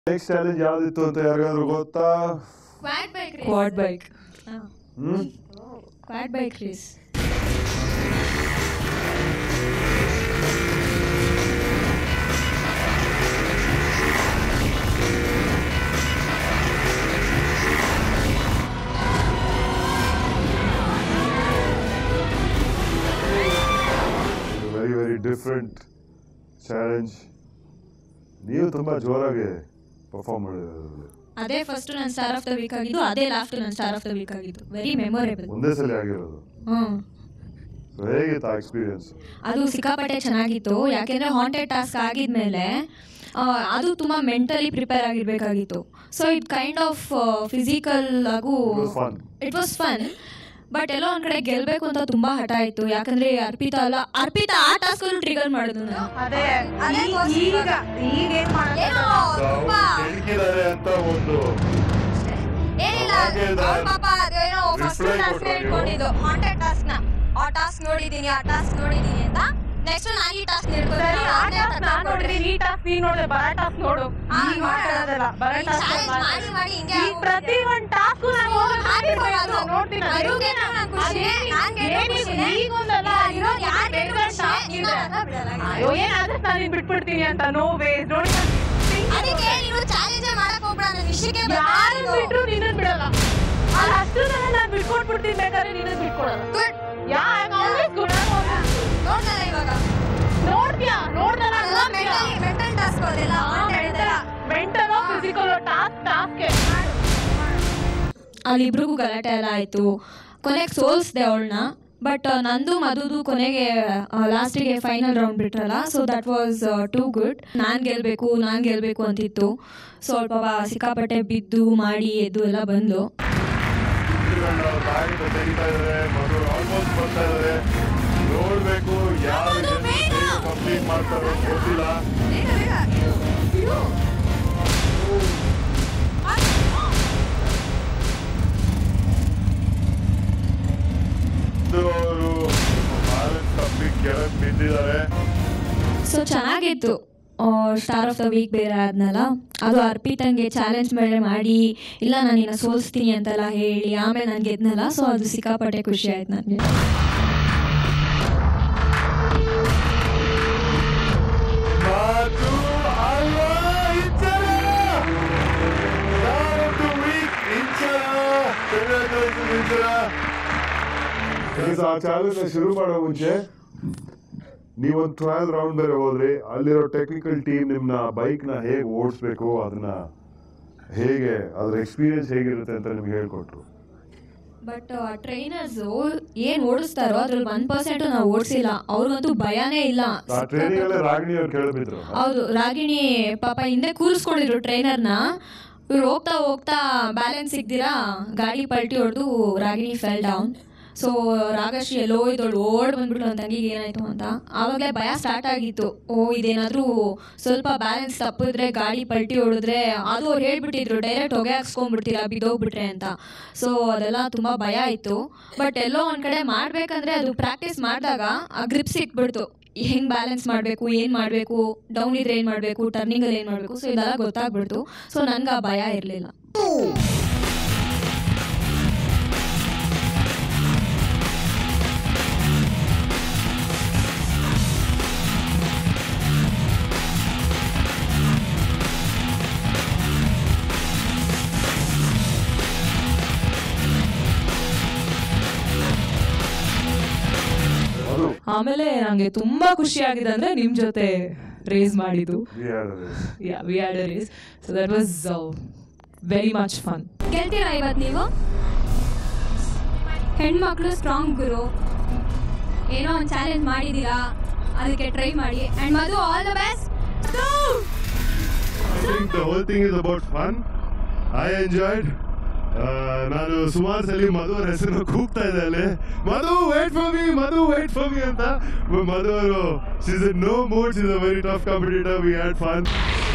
Next challenge ಯಾವ್ದಿತ್ತು ಅಂತ ಯಾರಿಗಾದ್ರು ಗೊತ್ತಾ quad bike quad bike hmm quad bike race very very different challenge ನೀವು ತುಂಬಾ ಜೋರಾಗಿ ಪರ್ಫಾರ್ಮ್ ಮಾಡಿರೋದು ಅದೇ ಫಸ್ಟ್ ನನ್ನ ಸ್ಟಾರ್ ಆಫ್ ದ ವೀಕ್ ಆಗಿದ್ದು ಅದೇ ಲಾಸ್ಟ್ ನನ್ನ ಸ್ಟಾರ್ ಆಫ್ ದ ವೀಕ್ ಆಗಿದ್ದು ವೆರಿ ಮೆಮೊರೇಬಲ್ ಒಂದೇ ಸಲ ಆಗಿರೋದು ಹ್ಮ್ So ಹೇಗಿತ್ತು ಆ ಎಕ್ಸ್ಪೀರಿಯನ್ಸ್ ಅದು ಸಿಕ್ಕಾಪಟ್ಟೆ ಚೆನ್ನಾಗಿತ್ತು ಯಾಕೆಂದ್ರೆ ಹಾಂಟೆಡ್ ಟಾಸ್ಕ್ ಆಗಿದ್ಮೇಲೆ ಆ, ಅದು ತುಂಬಾ ಮೆಂಟಲಿ ಪ್ರಿಪೇರ್ ಆಗಿರ್ಬೇಕಾಗಿತ್ತು so it kind of physical ಆಗು It was fun. It was fun but ಎಲ್ಲೋ ಒಂದ್ ಕಡೆ ಗೆಲ್ಬೇಕು ಅಂತ ತುಂಬಾ ಹಠ ಇತ್ತು ಯಾಕಂದ್ರೆ ಅರ್ಪಿತಾ ಅಲ್ಲ ಅರ್ಪಿತಾ ಆ ಟಾಸ್ಕ್ ಅಲ್ಲೂ ಟ್ರಿಗರ್ ಮಾಡಿದ್ರು ನಾನು ಅದೇ ಅದೇ ಈ- first ಈಗ ಇವಾಗ. ಈಗ ಏನ್ ಮಾಡೋದು ಏನೋ ತುಂಬಾ ಕೆಣಕಿದ್ದಾರೆ ಅಂತ ಒಂದು ಏನಿಲ್ಲ ಹಾಗೆ ಇದೆ. ಅವ್ರ್ ಪಾಪ ಅದೇನೋ ಫಸ್ಟ್ Reply ಟಾಸ್ಕ್ ಕೊಟ್ರು ನೀವು. ಹೇಳ್ಕೊಂಡಿದ್ದು ಹಾಂಟೆಡ್ ಟಾಸ್ಕ್ ನ ಆ ಟಾಸ್ಕ್ ನೋಡಿದೀನಿ ಆ ಟಾಸ್ಕ್ ನೋಡಿದೀನಿ ಅಂತ ನೆಕ್ಸ್ಟ್ ನಾನು ಈ ಟಾಸ್ಕ್ ಸರಿ ಆ ಟಾಸ್ಕ್ ನಾನ್ ನೋಡಿದೀನಿ ಈ ಟಾಸ್ಕ್ ನೀನ್ ನೋಡಿದೆ ಬರ ಟಾಸ್ಕ್ ನೋಡು ಹಾ, ಈಗ ಮಾತಾಡೋದಲ್ಲ ಬರ ಈ ಟಾಸ್ಕ್ challenge ಮಾಡಿ ಮಾಡಿ ಹಿಂಗೆ ಈ ಪ್ರತಿ ಒಂದ್ ಟಾಸ್ಕ್ ನಾನು happy ಮಾಡೋದು. ನೋಡ್ತೀನಿ ಅದು. ಮರುಗೆ ನಾನು ಖುಷಿ, ನಾನ್ ಗೆದ್ದು ಏನಿಲ್ಲ, ಖುಷಿನೇ. ಈಗೊಂದಲ್ಲ, ಇಲ್ಲ, ಇರೋ ಇನ್ನೊಂದು ಯಾರ್ ಬೇರೆ ಗೆದ್ರು ಬೇರೆ ಅಷ್ಟೇ, task ಇನ್ನ ಇದೆ. ನನ್ನ ಬಿಡಲ್ಲ. ಅಯ್ಯೋ ಏನಾದ್ರೆ ನಾನು ನಿನ್ ಬಿಟ್ಬಿಡ್ತೀನಿ ಅಂತ ನೋ ವೇ ನೋಡಿ ಅದಕ್ಕೆ ನೀನು ಚಾಲೆಂಜ್ ಮಾಡಕ್ ಹೋಗ್ಬೇಡ ನನ್ನ ವಿಷಯಕ್ಕೆ ಯಾರು ಬಿಟ್ರು ನಿನ್ನನ್ ಬಿಡಲ್ಲ ಅಲ್ಲಿ ಅಷ್ಟು ಜನ ನಾನು ಬಿಟ್ಕೊಟ್ಬಿಡ್ತೀನಿ ಬೇಕಾದ್ರೆ ನಿನ್ನನ್ ಬಿಟ್ಕೊಡಲ್ಲ ಗುಡ್ ಯಾ ಆಲ್ವೇಸ್ ಗುಡ್ ನೋಡ್ದಲ್ಲ ಇವಾಗ ನೋಡ್ತೀಯಾ ನೋಡ್ದಲ್ಲ ಎಲ್ಲ ಮೆಂಟಲ್ ಮೆಂಟಲ್ ಟಾಸ್ಕ್ ಅದೆಲ್ಲ ಮೆಂಟಲ್ ಫಿಸಿಕಲ್ ಟಾಸ್ಕ್ ಟಾಸ್ಕ್ ಅಲ್ಲಿಬ್ರಿಗೂ ಗಲಾಟೆ ಎಲ್ಲ ಆಯ್ತು ಕೊನೆಗೆ ಸೋಲ್ಸ್ದೆ ಅವಳನ್ನ ಬಟ್ ನಂದು ಮಧುದು ಕೊನೆಗೆ ಲಾಸ್ಟಿಗೆ ಫೈನಲ್ ರೌಂಡ್ ಬಿಟ್ರಲ್ಲ so that was too good ನಾನು ಗೆಲ್ಬೇಕು ನಾನು ಗೆಲ್ಬೇಕು ಅಂತಿತ್ತು ಸ್ವಲ್ಪ ಸಿಕ್ಕಾಪಟ್ಟೆ ಬಿದ್ದು ಮಾಡಿ ಎದ್ದು ಎಲ್ಲ ಬಂದು ತೆಗಿತಾ ಇದಾರೆ ಮಧು ಆಲ್ಮೋಸ್ಟ್ ಬರ್ತಾ ಇದಾರೆ ನೋಡ್ಬೇಕು ಯಾರು ಕಂಪ್ಲೀಟ್ ಮಾಡ್ತಾರೋ ಗೊತ್ತಿಲ್ಲ ಅವರು ಬ್ಯಾಲೆನ್ಸ್ ಕಂಪ್ಲೀಟ್ ಕೆಳಗೆ ಬಿದ್ದಿದ್ದಾರೆ ಸೊ ಚೆನ್ನಾಗಿತ್ತು ಸ್ಟಾರ್ ಆಫ್ ದ ವೀಕ್ ಬೇರೆ ಆದ್ನಲ್ಲ ಅದು ಅರ್ಪಿತಂಗೆ ಚಾಲೆಂಜ್ ಬೇರೆ ಮಾಡಿ ಇಲ್ಲ ನಾನು ನಿನ್ನ ಸೋಲ್ಸ್ತೀನಿ ಅಂತೆಲ್ಲ ಹೇಳಿ ಆಮೇಲೆ ನಾನು ಗೆದ್ನಲ್ಲ ಸೊ ಅದು ಸಿಕ್ಕಾಪಟ್ಟೆ ಖುಷಿ ಆಯ್ತು ನನಗೆ ಮಾತು ಅಲ್ಲ Inchara Star of the week, Inchara Congratulations, Inchara ಆ ಚಾಲೆಂಜ್ ಶುರು ಮಾಡೋ ಮುಂಚೆ ನೀವೊಂದು ಟ್ರಯಲ್ ರೌಂಡ್ ಬೇರೆ ಹೋದ್ರಿ ಅಲ್ಲಿರೋ ಟೆಕ್ನಿಕಲ್ ಟೀಮ್ ನಿಮ್ನ ಬೈಕ್ ನ ಹೇಗೆ ಓಡಿಸ್ಬೇಕು ಅದನ್ನ ಹೇಗೆ ಅದ್ರ ಎಕ್ಸ್ಪೀರಿಯನ್ಸ್ ಹೇಗಿರುತ್ತೆ ಅಂತ ನಿಮ್ಗೆ ಹೇಳ್ಕೊಟ್ರು ಬಟ್ ಟ್ರೈನರ್ಸು ಏನು ಓಡಿಸ್ತಾರೋ ಅದ್ರಲ್ಲಿ ಒನ್ ಪರ್ಸೆಂಟು ನಾವು ಓಡಿಸಿಲ್ಲ ಅವ್ರಿಗಂತೂ ಭಯನೇ ಇಲ್ಲ ಆ ಟ್ರೈನಿಂಗ್ ಅಲ್ಲೇ ರಾಗಿಣಿ ಅವ್ರು ಕೇಳಬಿದ್ರು ಹೌದು ರಾಗಿಣಿ ಪಾಪ ಹಿಂದೆ ಕೂರಿಸ್ಕೊಂಡಿದ್ರು ಟ್ರೈನರ್ನ ಇವ್ರು ಹೋಗ್ತಾ ಹೋಗ್ತಾ ಬ್ಯಾಲೆನ್ಸ್ ಸಿಗ್ದಿರಾ ಗಾಡಿ ಪಲ್ಟಿ ಹೊಡೆದು Ragini fell down so Ragashree ಎಲ್ಲೋ ಇದ್ದೋಳು ಓಡ್ ಬಂದ್ಬಿಟ್ಲು ನನ್ನ ತಂಗಿಗೆ ಏನಾಯ್ತು ಅಂತ ಆವಾಗಲೇ ಭಯ ಸ್ಟಾರ್ಟ್ ಆಗಿತ್ತು ಓ ಇದೇನಾದ್ರೂ ಸ್ವಲ್ಪ ಬ್ಯಾಲೆನ್ಸ್ ತಪ್ಪಿದ್ರೆ ಗಾಡಿ ಪಲ್ಟಿ ಹೊಡೆದ್ರೆ ಅದು ಅವ್ರು ಹೇಳ್ಬಿಟ್ಟಿದ್ರು ಡೈರೆಕ್ಟ್ ಹೊಗೆ ಹಾಕ್ಸ್ಕೊಂಡ್ಬಿಡ್ತೀರಾ ಬಿದ್ದೋಗ್ಬಿಟ್ರೆ ಅಂತ ಸೊ ಅದೆಲ್ಲ ತುಂಬ ಭಯ ಇತ್ತು ಬಟ್ ಎಲ್ಲೋ ಒಂದು ಕಡೆ ಮಾಡಬೇಕಂದ್ರೆ ಅದು ಪ್ರಾಕ್ಟೀಸ್ ಮಾಡಿದಾಗ ಆ ಗ್ರಿಪ್ ಸಿಕ್ಬಿಡ್ತು ಹೆಂಗ್ ಬ್ಯಾಲೆನ್ಸ್ ಮಾಡಬೇಕು ಏನು ಮಾಡಬೇಕು ಡೌನ್ ಇದ್ರೆ ಏನು ಮಾಡಬೇಕು ಟರ್ನಿಂಗಲ್ಲಿ ಏನು ಮಾಡಬೇಕು ಸೊ ಇದೆಲ್ಲ ಗೊತ್ತಾಗ್ಬಿಡ್ತು ಸೊ ನನ್ಗೆ ಆ ಭಯ ಇರಲಿಲ್ಲ ಅದು ಆಮೇಲೆ ನಂಗೆ ತುಂಬಾ ಖುಷಿ ಆಗಿದೆ ಅಂದ್ರೆ ನಿಮ್ ಜೊತೆ ರೇಸ್ ಮಾಡಿದ್ದು we had a race. Ya we had a race so that was very much fun ಗೆಲ್ತೀರಾ ಇವತ್ತು ನೀವು ಹೆಣ್ಮಕ್ಳು ಸ್ಟ್ರಾಂಗ್ ಗುರು ಏನೋ ಒಂದು ಚಾಲೆಂಜ್ ಮಾಡಿದ್ದೀರಾ ಅದಕ್ಕೆ ಟ್ರೈ ಮಾಡಿ and Madhu all the best I think the whole thing is about fun. I enjoyed. ಆ, ನಾನು ಸುಮಾರು ಸಲ ಮಧು ಅವ್ರ ಹೆಸರನ್ನು ಕೂಗ್ತಾ ಇದ್ದೆ ಅಲ್ಲಿ Madhu wait for me Madhu wait for me ಅಂತ ಮಧು ಅವರು she's no mood is a very tough competitor we had fun